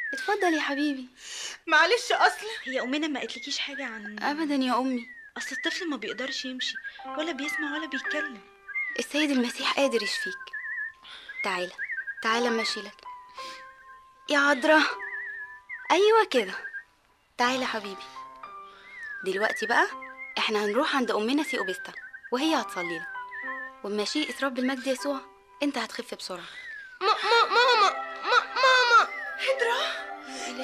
اتفضل يا حبيبي معلش اصل هي امنا ما قالتلكيش حاجه عن ابدا يا امي اصل الطفل ما بيقدرش يمشي ولا بيسمع ولا بيتكلم السيد المسيح قادر يشفيك تعالى تعالى اما اشيلك يا عذراء ايوه كده تعالى حبيبي دلوقتي بقى احنا هنروح عند امنا سيوبستا وهي هتصلي لك وبمشيئة رب المجد يسوع انت هتخف بسرعه م-